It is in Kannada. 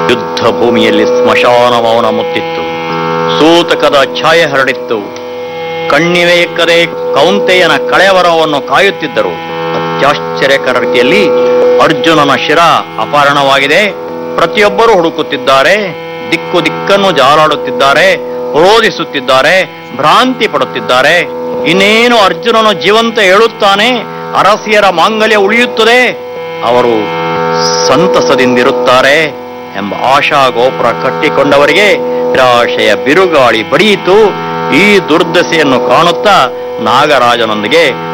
ಯುದ್ಧ ಭೂಮಿಯಲ್ಲಿ ಸ್ಮಶಾನ ಮೌನ ಮುತ್ತಿತ್ತು ಸೂತಕದ ಛಾಯೆ ಹರಡಿತ್ತು ಕಣ್ಣಿವೆ ಎಕ್ಕದೆ ಕೌಂತೆಯನ ಕಳೆವರವನ್ನು ಕಾಯುತ್ತಿದ್ದರು ಅತ್ಯಾಶ್ಚರ್ಯಕರ ರೀತಿಯಲ್ಲಿ ಅರ್ಜುನನ ಶಿರ ಅಪಹರಣವಾಗಿದೆ ಪ್ರತಿಯೊಬ್ಬರು ಹುಡುಕುತ್ತಿದ್ದಾರೆ ದಿಕ್ಕು ದಿಕ್ಕನ್ನು ಜಾಲಾಡುತ್ತಿದ್ದಾರೆ ರೋಧಿಸುತ್ತಿದ್ದಾರೆ ಭ್ರಾಂತಿ ಪಡುತ್ತಿದ್ದಾರೆ ಇನ್ನೇನು ಅರ್ಜುನನು ಜೀವಂತ ಹೇಳುತ್ತಾನೆ ಅರಸಿಯರ ಮಾಂಗಲ್ಯ ಉಳಿಯುತ್ತದೆ ಅವರು ಸಂತಸದಿಂದಿರುತ್ತಾರೆ ಎಂಬ ಆಶಾ ಗೋಪುರ ಕಟ್ಟಿಕೊಂಡವರಿಗೆ ನಿರಾಶೆಯ ಬಿರುಗಾಳಿ ಬಡಿಯಿತು ಈ ದುರ್ದಶೆಯನ್ನು ಕಾಣುತ್ತಾ ನಾಗರಾಜನೊಂದಿಗೆ